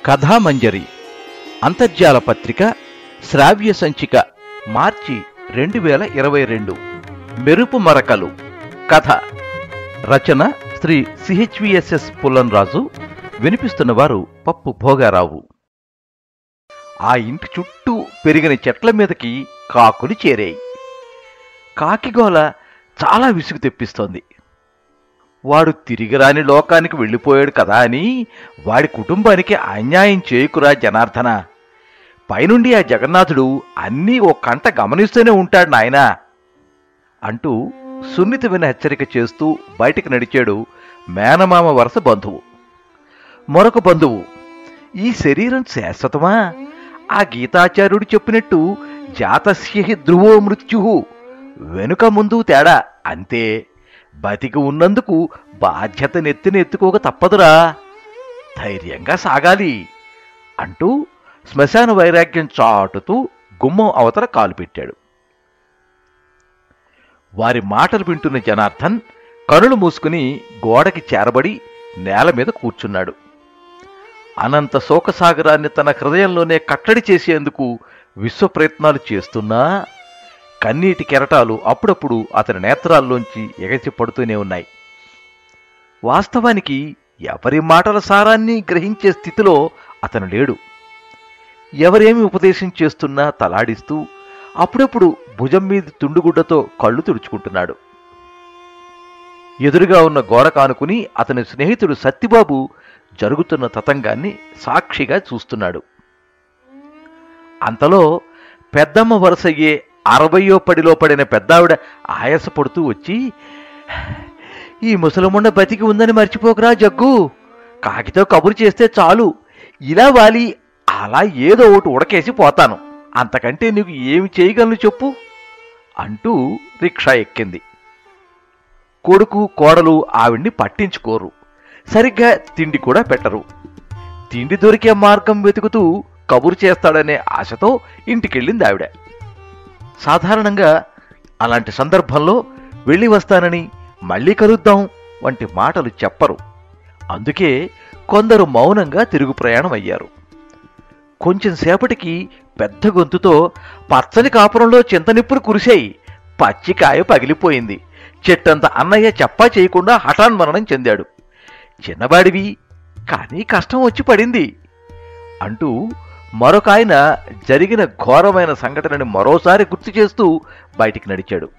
కథామంజరి అంతర్జాల పత్రిక శ్రావ్య సంచిక మార్చి రెండు వేల ఇరవై రెండు మెరుపు మరకలు కథ రచన శ్రీ సిహెచ్విఎస్ఎస్ పుల్లన్రాజు వినిపిస్తున్నవారు పప్పు భోగారావు ఆ ఇంటి చుట్టూ పెరిగిన చెట్ల మీదకి కాకులు చేరాయి కాకిగోల చాలా విసుగు తెప్పిస్తోంది వాడు తిరిగి రాని లోకానికి వెళ్ళిపోయాడు కదా అని వాడి కుటుంబానికి అన్యాయం చేయకురా జనార్దన పైనుండి ఆ జగన్నాథుడు అన్నీ ఓ కంట గమనిస్తూనే ఉంటాడు నాయనా అంటూ సున్నితమైన హెచ్చరిక చేస్తూ బయటికి నడిచాడు మేనమామ వరుస బంధువు మరొక బంధువు ఈ శరీరం శాశ్వతమా ఆ గీతాచార్యుడు చెప్పినట్టు జాతస్య హి ధ్రువో మృత్యు వెనుక ముందు తేడా అంతే బతికి ఉన్నందుకు బాధ్యత నెత్తిన ఎత్తుకోక తప్పదురా ధైర్యంగా సాగాలి అంటూ శ్మశాన వైరాగ్యం చాటుతూ గుమ్మం అవతల కాలు పెట్టాడు వారి మాటలు వింటున్న జనార్దన్ కనులు మూసుకుని గోడకి చేరబడి నేల మీద కూర్చున్నాడు అనంత శోకసాగరాన్ని తన హృదయంలోనే కట్టడి చేసేందుకు విశ్వ ప్రయత్నాలు చేస్తున్నా కన్నీటి కెరటాలు అప్పుడప్పుడు అతని నేత్రాల్లోంచి ఎగసి పడుతూనే ఉన్నాయి వాస్తవానికి ఎవరి మాటల సారాన్ని గ్రహించే స్థితిలో అతను లేడు ఎవరేమి ఉపదేశం చేస్తున్నా తలాడిస్తూ అప్పుడప్పుడు భుజం మీద తుండుగుడ్డతో కళ్ళు తుడుచుకుంటున్నాడు ఎదురుగా ఉన్న గోడ కానుకుని అతని స్నేహితుడు సత్తిబాబు జరుగుతున్న తతంగాన్ని సాక్షిగా చూస్తున్నాడు అంతలో పెద్దమ్మ వరుసయ్యే అరవయో పడిలో పడిన పెద్దావిడ ఆయాసపడుతూ వచ్చి ఈ ముసలముండ బతికి ఉందని మర్చిపోకరా జగ్గు కాకితో కబురు చేస్తే చాలు ఇలా వాలి అలా ఏదో ఒకటి ఉడకేసి పోతాను అంతకంటే నీకు ఏమి చేయగలను చెప్పు అంటూ రిక్షా ఎక్కింది కొడుకు కోడలు ఆవిడ్ని పట్టించుకోరు సరిగ్గా తిండి కూడా పెట్టరు తిండి దొరికే మార్గం వెతుకుతూ కబురు చేస్తాడనే ఆశతో ఇంటికెళ్ళింది ఆవిడ సాధారణంగా అలాంటి సందర్భంలో వెళ్ళి వస్తానని మళ్ళీ కలుద్దాం వంటి మాటలు చెప్పరు అందుకే కొందరు మౌనంగా తిరుగు ప్రయాణం అయ్యారు కొంచెం సేపటికి పెద్ద గొంతుతో పచ్చని కాపురంలో చింతనిప్పులు కురిశాయి పచ్చికాయ పగిలిపోయింది చెట్టంత అన్నయ్య చెప్పా చేయకుండా హఠాన్మరణం చెందాడు చిన్నవాడివి కానీ కష్టం వచ్చి పడింది అంటూ మరొక ఆయన జరిగిన ఘోరమైన సంఘటనని మరోసారి గుర్తు చేస్తూ బయటికి నడిచాడు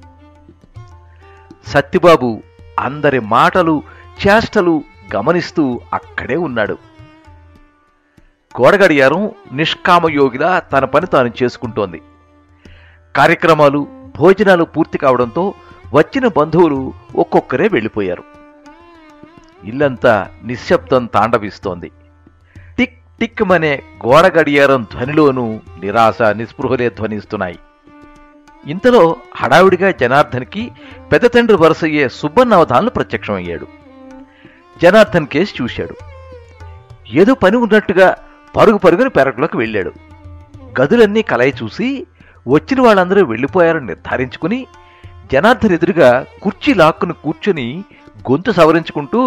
సత్తిబాబు అందరి మాటలు చేష్టలు గమనిస్తూ అక్కడే ఉన్నాడు గోడగడియారం నిష్కామయోగిలా తన పని తాను చేసుకుంటోంది కార్యక్రమాలు భోజనాలు పూర్తి కావడంతో వచ్చిన బంధువులు ఒక్కొక్కరే వెళ్ళిపోయారు ఇల్లంతా నిశ్శబ్దం తాండవిస్తోంది టిక్ టిక్ మనే గోడ గడియారం ధ్వనిలోనూ నిరాశ నిస్పృహలే ధ్వనిస్తున్నాయి ఇంతలో హడావిడిగా జనార్దన్కి పెద్ద తండ్రి వరుసయ్యే సుబ్బన్నవధాన్లు ప్రత్యక్షమయ్యాడు జనార్దన్ కేసు చూశాడు ఏదో పని ఉన్నట్టుగా పరుగు పరుగుని పెరట్లోకి వెళ్ళాడు గదులన్నీ కలయి చూసి వచ్చిన వాళ్ళందరూ వెళ్ళిపోయారని నిర్ధారించుకుని జనార్దన్ ఎదురుగా కుర్చీ లాక్కుని కూర్చుని గొంతు సవరించుకుంటూ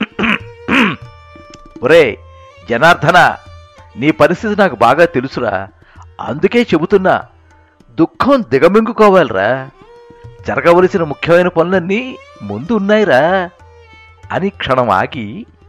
ఒరే జనార్దన నీ పరిస్థితి నాకు బాగా తెలుసురా అందుకే చెబుతున్నా దుఃఖం దిగమింగుకోవాలిరా జరగవలసిన ముఖ్యమైన పనులన్నీ ముందు ఉన్నాయిరా అని క్షణం ఆగి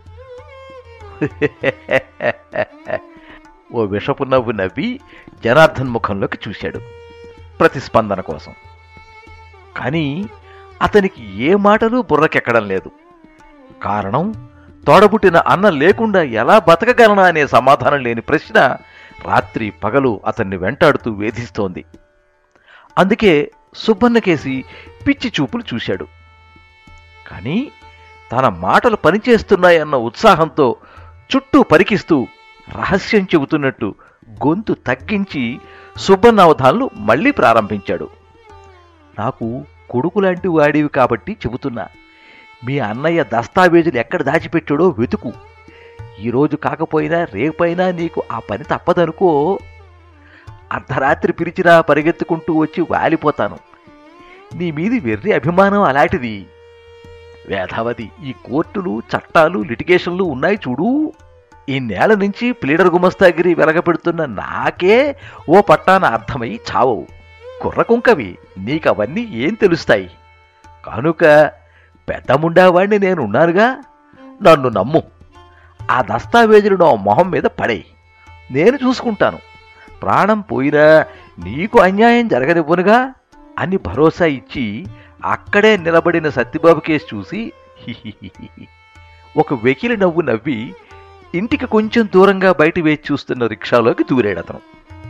ఓ విషపు నవ్వు నవ్వి జనార్దన్ ముఖంలోకి చూశాడు ప్రతిస్పందన కోసం కానీ అతనికి ఏ మాటలు బుర్రకెక్కడం లేదు కారణం తోడబుట్టిన అన్నం లేకుండా ఎలా బతకగలనా అనే సమాధానం లేని ప్రశ్న రాత్రి పగలు అతన్ని వెంటాడుతూ వేధిస్తోంది అందుకే సుబ్బన్నకేసి పిచ్చి చూపులు చూశాడు కానీ తన మాటలు పనిచేస్తున్నాయన్న ఉత్సాహంతో చుట్టూ పరికిస్తూ రహస్యం చెబుతున్నట్టు గొంతు తగ్గించి సుబ్బన్నవధాన్లు మళ్ళీ ప్రారంభించాడు నాకు కొడుకు లాంటి వాడివి కాబట్టి చెబుతున్నా మీ అన్నయ్య దస్తావేజులు ఎక్కడ దాచిపెట్టాడో వెతుకు ఈరోజు కాకపోయినా రేపైనా నీకు ఆ పని తప్పదనుకో అర్ధరాత్రి పిలిచినా పరిగెత్తుకుంటూ వచ్చి వాలిపోతాను నీ మీది వెర్రి అభిమానం అలాంటిది వేధావతి ఈ కోర్టులు చట్టాలు లిటిగేషన్లు ఉన్నాయి చూడు ఈ నేల నుంచి ప్లీడర్ గుమస్తాగిరి వెలగపెడుతున్న నాకే ఓ పట్టాన అర్థమై చావవు కుర్రకుంకవి నీకవన్నీ ఏం తెలుస్తాయి కనుక పెద్ద ముండావాణ్ణి నేనున్నానుగా నన్ను నమ్ము ఆ దస్తావేజులు నా మొహం మీద పడే నేను చూసుకుంటాను ప్రాణం పోయినా నీకు అన్యాయం జరగనివ్వనుగా అని భరోసా ఇచ్చి అక్కడే నిలబడిన సత్యబాబు కేసు చూసి "హిహిహిహి." ఒక వెకిలి నవ్వు నవ్వి ఇంటికి కొంచెం దూరంగా బయట వేచి చూస్తున్న రిక్షాలోకి దూరాడు అతను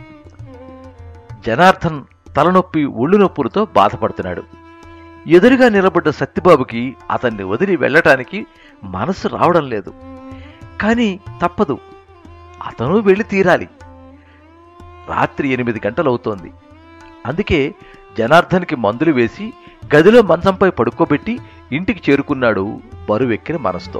జనార్దన్ తలనొప్పి ఒళ్ళు నొప్పులతో బాధపడుతున్నాడు ఎదురుగా నిలబడ్డ సత్యబాబుకి అతన్ని వదిలి వెళ్ళటానికి మనసు రావడం లేదు కానీ తప్పదు అతను వెళ్ళి తీరాలి రాత్రి ఎనిమిది గంటలవుతోంది అందుకే జనార్దన్కి మందులు వేసి గదిలో మంచంపై పడుకోబెట్టి ఇంటికి చేరుకున్నాడు బరువెక్కిన మనసుతో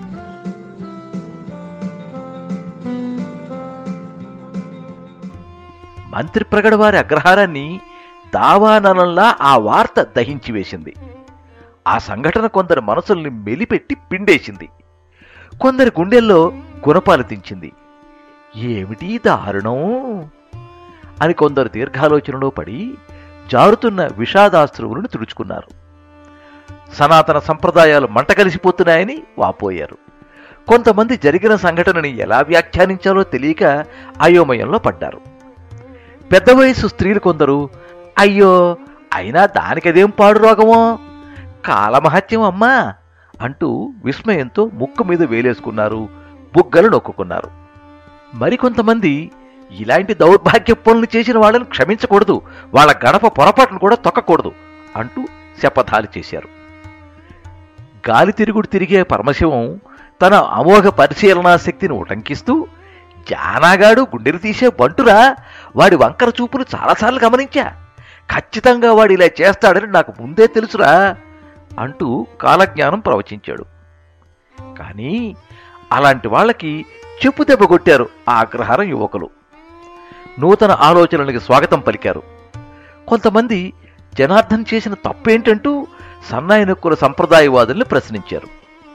మంత్రి ప్రగడ వారి అగ్రహారాన్ని దావాననంలా ఆ వార్త దహించి వేసింది ఆ సంఘటన కొందరి మనసుల్ని మెలిపెట్టి పిండేసింది కొందరి గుండెల్లో గుణపాలు దించింది ఏమిటి దారుణం అని కొందరు దీర్ఘాలోచనలో పడి జారుతున్న విషాదాశ్రువులను తుడుచుకున్నారు సనాతన సంప్రదాయాలు మంటకలిసిపోతున్నాయని వాపోయారు కొంతమంది జరిగిన సంఘటనని ఎలా వ్యాఖ్యానించాలో తెలియక అయోమయంలో పడ్డారు పెద్ద వయసు స్త్రీలు కొందరు అయ్యో అయినా దానికదేం పాడు రోగమో కాలమహత్యం అమ్మా అంటూ విస్మయంతో ముక్కు మీద వేలేసుకున్నారు బుగ్గలు నొక్కుకున్నారు మరికొంతమంది ఇలాంటి దౌర్భాగ్య పనులు చేసిన వాళ్ళని క్షమించకూడదు వాళ్ళ గడప పొరపాటును కూడా తొక్కకూడదు అంటూ శపథాలు చేశారు గాలి తిరుగుడు తిరిగే పరమశివం తన అమోఘ పరిశీలనా శక్తిని ఉటంకిస్తూ జానాగాడు గుండెలు తీసే బంటురా వాడి వంకర చూపులు చాలాసార్లు గమనించా ఖచ్చితంగా వాడు ఇలా చేస్తాడని నాకు ముందే తెలుసురా అంటూ కాలజ్ఞానం ప్రవచించాడు కానీ అలాంటి వాళ్ళకి చెప్పు దెబ్బ కొట్టారు ఆ అగ్రహారం యువకులు నూతన ఆలోచనలకి స్వాగతం పలికారు కొంతమంది జనార్దన్ చేసిన తప్పేంటంటూ సన్నాయి నొక్కుల సంప్రదాయవాదుల్ని ప్రశ్నించారు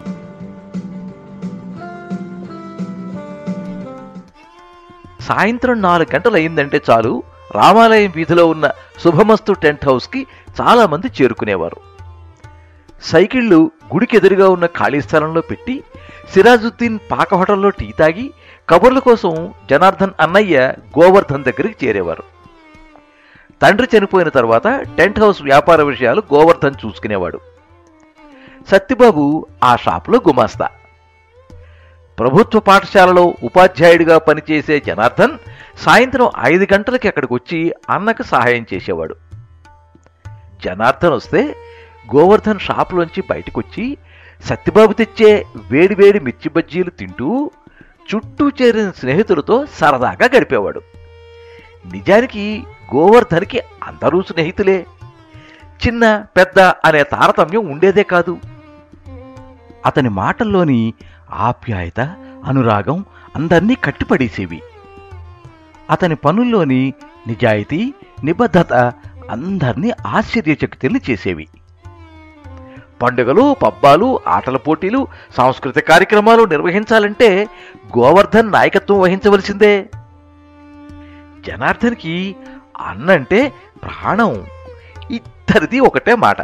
సాయంత్రం నాలుగు గంటలు అయిందంటే చాలు రామాలయం వీధిలో ఉన్న శుభమస్తు టెంట్ హౌస్కి చాలా మంది చేరుకునేవారు సైకిళ్లు గుడికి ఎదురుగా ఉన్న ఖాళీ స్థలంలో పెట్టి సిరాజుద్దీన్ పాక హోటల్లో టీ తాగి కబుర్ల కోసం జనార్దన్ అన్నయ్య గోవర్ధన్ దగ్గరికి చేరేవారు తండ్రి చనిపోయిన తర్వాత టెంట్ హౌస్ వ్యాపార విషయాలు గోవర్ధన్ చూసుకునేవాడు సత్యబాబు ఆ షాపులో గుమాస్తా ప్రభుత్వ పాఠశాలలో ఉపాధ్యాయుడిగా పనిచేసే జనార్దన్ సాయంత్రం ఐదు గంటలకి అక్కడికి వచ్చి అన్నకు సహాయం చేసేవాడు జనార్దన్ వస్తే గోవర్ధన్ షాపులోంచి బయటకొచ్చి సత్యబాబు తెచ్చే వేడివేడి మిర్చి బజ్జీలు తింటూ చుట్టూ చేరిన స్నేహితులతో సరదాగా గడిపేవాడు నిజానికి గోవర్ధన్కి అందరూ స్నేహితులే చిన్న పెద్ద అనే తారతమ్యం ఉండేదే కాదు అతని మాటల్లోని ఆప్యాయత అనురాగం అందర్నీ కట్టిపడేసేవి అతని పనుల్లోని నిజాయితీ నిబద్ధత అందర్నీ ఆశ్చర్యచకితుల్ని చేసేవి పండుగలు పబ్బాలు ఆటల పోటీలు సాంస్కృతిక కార్యక్రమాలు నిర్వహించాలంటే గోవర్ధన్ నాయకత్వం వహించవలసిందే జనార్దన్కి అన్నంటే ప్రాణం ఇద్దరిది ఒకటే మాట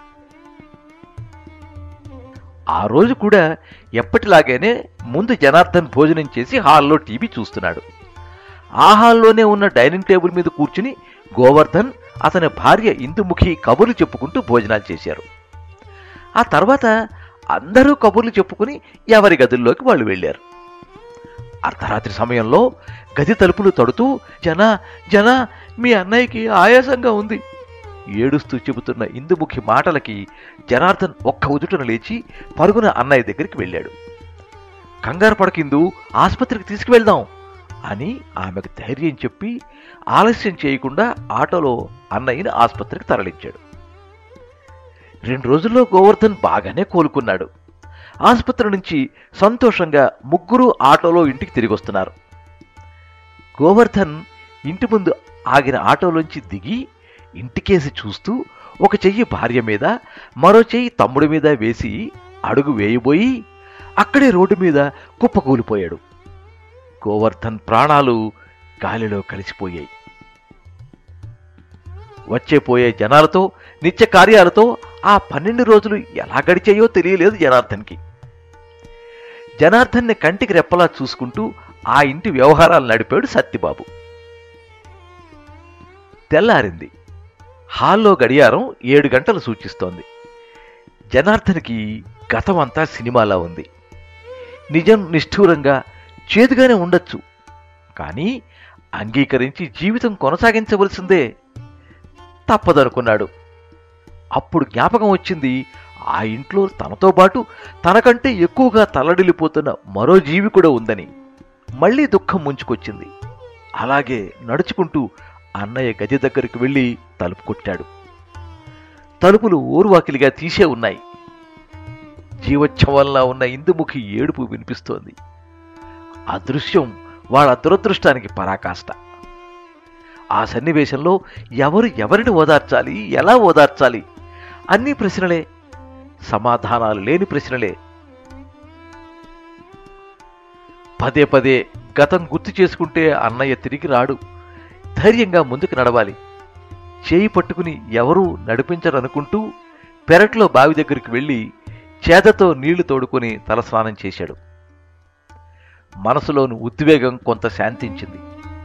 ఆ రోజు కూడా ఎప్పటిలాగానే ముందు జనార్దన్ భోజనం చేసి హాల్లో టీవీ చూస్తున్నాడు ఆ హాల్లోనే ఉన్న డైనింగ్ టేబుల్ మీద కూర్చుని గోవర్ధన్ అతని భార్య ఇందుముఖి కబుర్లు చెప్పుకుంటూ భోజనాలు చేశారు ఆ తర్వాత అందరూ కబుర్లు చెప్పుకుని ఎవరి గదుల్లోకి వాళ్ళు వెళ్ళారు అర్ధరాత్రి సమయంలో గది తలుపులు తడుతూ జన జన మీ అన్నయ్యకి ఆయాసంగా ఉంది ఏడుస్తూ చెబుతున్న ఇందుముఖి మాటలకి జనార్దన్ ఒక్క ఉదుటన లేచి పరుగున అన్నయ్య దగ్గరికి వెళ్ళాడు కంగారు పడకిందు ఆసుపత్రికి తీసుకువెళ్దాం అని ఆమెకు ధైర్యం చెప్పి ఆలస్యం చేయకుండా ఆటోలో అన్నయ్యని ఆసుపత్రికి తరలించాడు రెండు రోజుల్లో గోవర్ధన్ బాగానే కోలుకున్నాడు ఆసుపత్రి నుంచి సంతోషంగా ముగ్గురు ఆటోలో ఇంటికి తిరిగి వస్తున్నారు గోవర్ధన్ ఇంటి ముందు ఆగిన ఆటోలోంచి దిగి ఇంటికేసి చూస్తూ ఒక చెయ్యి భార్య మీద మరో చెయ్యి తమ్ముడి మీద వేసి అడుగు వేయబోయి అక్కడే రోడ్డు మీద కుప్పకూలిపోయాడు గోవర్ధన్ ప్రాణాలు గాలిలో కలిసిపోయాయి వచ్చే పోయే జనాలతో నిత్య కార్యాలతో ఆ పన్నెండు రోజులు ఎలా గడిచాయో తెలియలేదు జనార్దన్కి జనార్దన్ని కంటికి రెప్పలా చూసుకుంటూ ఆ ఇంటి వ్యవహారాలు నడిపాడు సత్యబాబు తెల్లారింది హాల్లో గడియారం ఏడు గంటలు సూచిస్తోంది జనార్దన్కి గతమంతా సినిమాలా ఉంది నిజం నిష్ఠూరంగా చేదుగానే ఉండొచ్చు కానీ అంగీకరించి జీవితం కొనసాగించవలసిందే తప్పదనుకున్నాడు అప్పుడు జ్ఞాపకం వచ్చింది ఆ ఇంట్లో తనతో పాటు తనకంటే ఎక్కువగా తల్లడిల్లిపోతున్న మరో జీవి కూడా ఉందని మళ్ళీ దుఃఖం ముంచుకొచ్చింది అలాగే నడుచుకుంటూ అన్నయ్య గది దగ్గరికి వెళ్ళి తలుపు కొట్టాడు తలుపులు ఊర్వాకిలిగా తీసే ఉన్నాయి జీవోత్సవంలా ఉన్న ఇందుముఖి ఏడుపు వినిపిస్తోంది అదృశ్యం వాళ్ళ దురదృష్టానికి పరాకాష్ట ఆ సన్నివేశంలో ఎవరు ఎవరిని ఓదార్చాలి ఎలా ఓదార్చాలి అన్ని ప్రశ్నలే సమాధానాలు లేని ప్రశ్నలే పదే పదే గతం గుర్తు చేసుకుంటే అన్నయ్య తిరిగి రాడు ధైర్యంగా ముందుకు నడవాలి చేయి పట్టుకుని ఎవరూ నడిపించరనుకుంటూ పెరట్లో బావి దగ్గరికి వెళ్ళి చేదతో నీళ్లు తోడుకొని తలస్నానం చేశాడు మనసులోని ఉద్వేగం కొంత శాంతించింది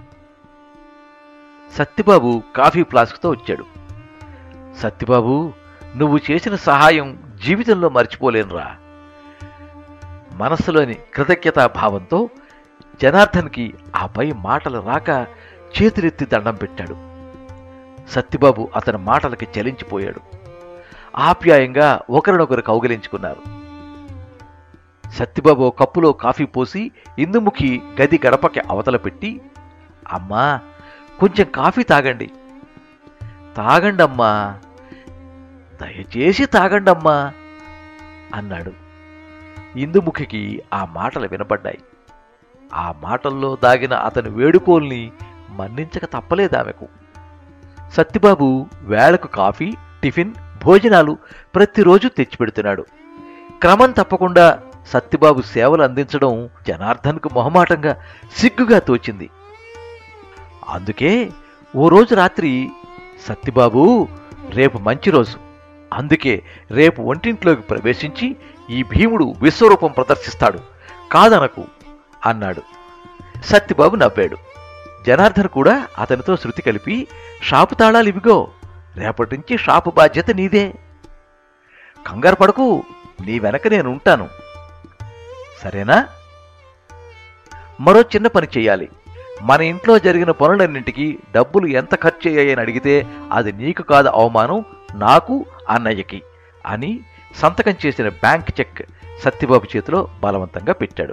సత్యబాబు కాఫీ ఫ్లాస్క్తో వచ్చాడు సత్యబాబు నువ్వు చేసిన సహాయం జీవితంలో మర్చిపోలేనురా మనస్సులోని కృతజ్ఞతా భావంతో జనార్దన్కి ఆపై మాటలు రాక చేతులెత్తి దండం పెట్టాడు సత్యబాబు అతని మాటలకి చలించిపోయాడు ఆప్యాయంగా ఒకరినొకరు కౌగిలించుకున్నారు సత్యబాబు ఓ కప్పులో కాఫీ పోసి ఇందుముఖి గది గడపకి అవతల పెట్టి అమ్మా కొంచెం కాఫీ తాగండి తాగండమ్మా దయచేసి తాగండమ్మా అన్నాడు ఇందుముఖికి ఆ మాటలు వినపడ్డాయి ఆ మాటల్లో దాగిన అతని వేడుకోల్ని మన్నించక తప్పలేదామెకు సత్యబాబు వేళకు కాఫీ టిఫిన్ భోజనాలు ప్రతిరోజు తెచ్చిపెడుతున్నాడు క్రమం తప్పకుండా సత్యబాబు సేవలు అందించడం జనార్దన్కు మొహమాటంగా సిగ్గుగా తోచింది అందుకే ఓ రోజు రాత్రి సత్యబాబు రేపు మంచి రోజు అందుకే రేపు ఒంటింట్లోకి ప్రవేశించి ఈ భీముడు విశ్వరూపం ప్రదర్శిస్తాడు కాదనకు అన్నాడు సత్యబాబు నవ్వాడు జనార్దన్ కూడా అతనితో శృతి కలిపి షాపు తాళాలు ఇవిగో రేపటి నుంచి షాపు బాధ్యత నీదే కంగారు పడకు నీ వెనక నేను ఉంటాను సరేనా మరో చిన్న పని చేయాలి మన ఇంట్లో జరిగిన పనులన్నింటికి డబ్బులు ఎంత ఖర్చు అయ్యాయని అడిగితే అది నీకు కాదు అవమానం నాకు అన్నయ్యకి అని సంతకం చేసిన బ్యాంక్ చెక్ సత్యబాబు చేతిలో బలవంతంగా పెట్టాడు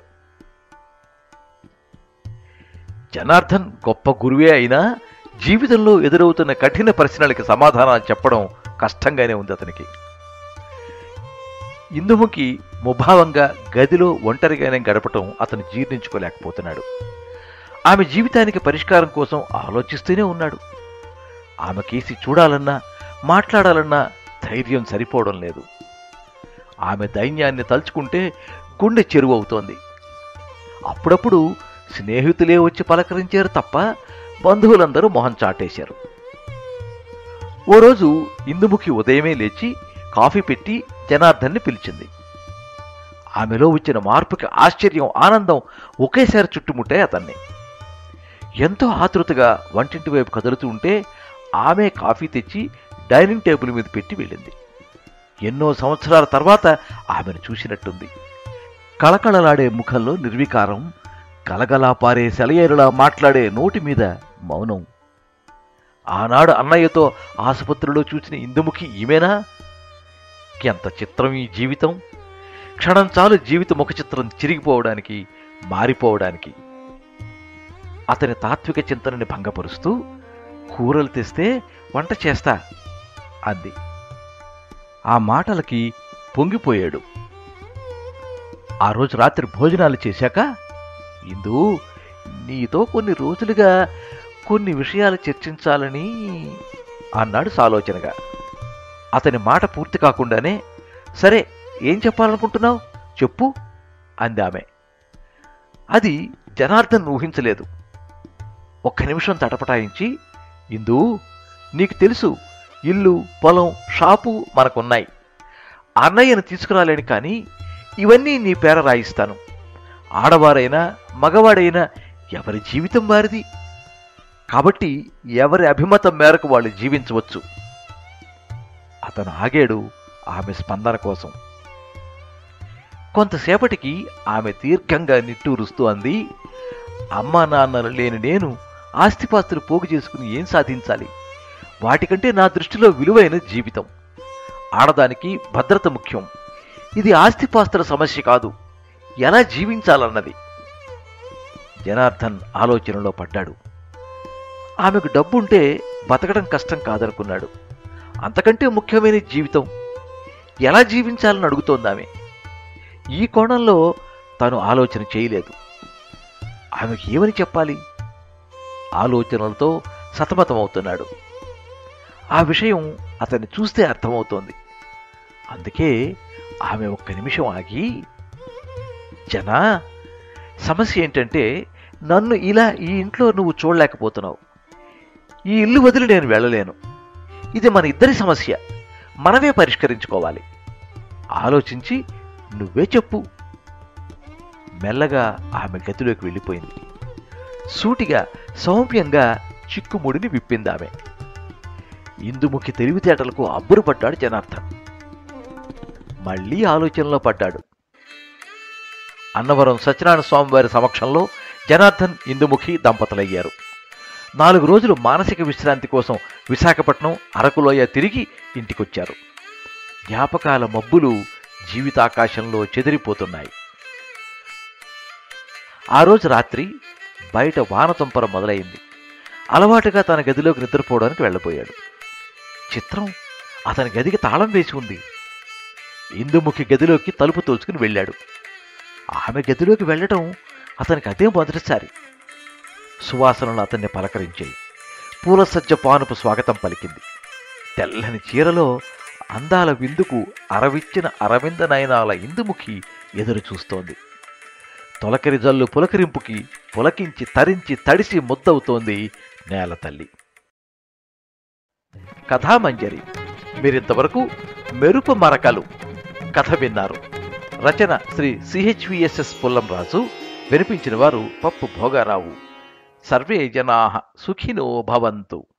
జనార్దన్ గొప్ప గురువే అయినా జీవితంలో ఎదురవుతున్న కఠిన ప్రశ్నలకి సమాధానాలు చెప్పడం కష్టంగానే ఉంది అతనికి ఇందుముకి ముభావంగా గదిలో ఒంటరిగానే గడపటం అతను జీర్ణించుకోలేకపోతున్నాడు ఆమె జీవితానికి పరిష్కారం కోసం ఆలోచిస్తూనే ఉన్నాడు ఆమె కేసి చూడాలన్నా మాట్లాడాలన్నా ధైర్యం సరిపోవడం లేదు ఆమె దైన్యాన్ని తలుచుకుంటే గుండె చెరువు అవుతోంది అప్పుడప్పుడు స్నేహితులే వచ్చి పలకరించారు తప్ప బంధువులందరూ మొహం చాటేశారు ఓ రోజు ఇందుముఖి ఉదయమే లేచి కాఫీ పెట్టి జనార్దన్ని పిలిచింది ఆమెలో వచ్చిన మార్పుకి ఆశ్చర్యం ఆనందం ఒకేసారి చుట్టుముట్టాయి అతన్ని ఎంతో ఆతృతగా వంటింటి వైపు కదులుతూ ఉంటే ఆమె కాఫీ తెచ్చి డైనింగ్ టేబుల్ మీద పెట్టి వెళ్ళింది ఎన్నో సంవత్సరాల తర్వాత ఆమెను చూసినట్టుంది కళకళలాడే ముఖంలో నిర్వికారం గలగలా పారే సెలయేరులా మాట్లాడే నోటి మీద మౌనం ఆనాడు అన్నయ్యతో ఆసుపత్రిలో చూసిన ఇందుముఖి ఈమెనా ఎంత చిత్రం ఈ జీవితం క్షణం చాలు జీవిత ముఖ చిత్రం చిరిగిపోవడానికి మారిపోవడానికి అతని తాత్విక చింతనని భంగపరుస్తూ కూరలు తెస్తే వంట చేస్తా అంది ఆ మాటలకి పొంగిపోయాడు ఆ రోజు రాత్రి భోజనాలు చేశాక ఇందు నీతో కొన్ని రోజులుగా కొన్ని విషయాలు చర్చించాలని అన్నాడు సాలోచనగా అతని మాట పూర్తి కాకుండానే సరే ఏం చెప్పాలనుకుంటున్నావు చెప్పు అంది ఆమె అది జనార్దన్ ఊహించలేదు ఒక్క నిమిషం తటపటాయించి ఇందు నీకు తెలుసు ఇల్లు పొలం షాపు మనకున్నాయి అన్నయ్యను తీసుకురాలేను కానీ ఇవన్నీ నీ పేర రాయిస్తాను ఆడవారైనా మగవాడైనా ఎవరి జీవితం వారిది కాబట్టి ఎవరి అభిమతం మేరకు వాళ్ళు జీవించవచ్చు అతను ఆగాడు ఆమె స్పందన కోసం కొంతసేపటికి ఆమె దీర్ఘంగా నిట్టూరుస్తూ అంది అమ్మా నాన్నలు లేని నేను ఆస్తిపాస్తులు పోగు చేసుకుని ఏం సాధించాలి వాటికంటే నా దృష్టిలో విలువైన జీవితం ఆడదానికి భద్రత ముఖ్యం ఇది ఆస్తిపాస్తుల సమస్య కాదు ఎలా జీవించాలన్నది జనార్దన్ ఆలోచనలో పడ్డాడు ఆమెకు డబ్బుంటే బతకడం కష్టం కాదనుకున్నాడు అంతకంటే ముఖ్యమైన జీవితం ఎలా జీవించాలని అడుగుతోంది ఆమె ఈ కోణంలో తాను ఆలోచన చేయలేదు ఆమెకు ఏమని చెప్పాలి ఆలోచనలతో సతమతమవుతున్నాడు ఆ విషయం అతన్ని చూస్తే అర్థమవుతోంది అందుకే ఆమె ఒక్క నిమిషం ఆగి జనా సమస్య ఏంటంటే నన్ను ఇలా ఈ ఇంట్లో నువ్వు చూడలేకపోతున్నావు ఈ ఇల్లు వదిలి నేను వెళ్ళలేను ఇది మన ఇద్దరి సమస్య మనమే పరిష్కరించుకోవాలి ఆలోచించి నువ్వే చెప్పు మెల్లగా ఆమె గదిలోకి వెళ్ళిపోయింది సూటిగా సౌమ్యంగా చిక్కుముడిని విప్పింది ఆమె ఇందుముఖి తెలివితేటలకు అబ్బురుపడ్డాడు జనార్దన్ మళ్ళీ ఆలోచనలో పడ్డాడు అన్నవరం సత్యనారాయణ స్వామివారి సమక్షంలో జనార్దన్ ఇందుముఖి దంపతులయ్యారు నాలుగు రోజులు మానసిక విశ్రాంతి కోసం విశాఖపట్నం అరకులోయ తిరిగి ఇంటికొచ్చారు జ్ఞాపకాల మబ్బులు జీవితాకాశంలో చెదిరిపోతున్నాయి ఆ రోజు రాత్రి బయట వానతుంపర మొదలైంది అలవాటుగా తన గదిలోకి నిద్రపోవడానికి వెళ్ళబోయాడు చిత్రం అతని గదికి తాళం వేసి ఉంది ఇందుముఖి గదిలోకి తలుపు తోచుకుని వెళ్ళాడు ఆమె గదిలోకి వెళ్ళటం అతనికి అదే మొదటిసారి సువాసనలు అతన్ని పలకరించాయి పూల సజ్జ పానుపు స్వాగతం పలికింది తెల్లని చీరలో అందాల విందుకు అరవిచ్చిన అరవింద నయనాల ఇందుముఖి ఎదురు చూస్తోంది తొలకరి జల్లు పులకరింపుకి పులకించి తరించి తడిసి ముద్దవుతోంది నేల తల్లి కథామంజరి మీరింతవరకు మెరుపు మరకలు కథ విన్నారు రచన శ్రీ సిహెచ్విఎస్ఎస్ పుల్లం రాజు వినిపించిన వారు పప్పు భోగారావు సర్వే జనా సుఖినో భవంతు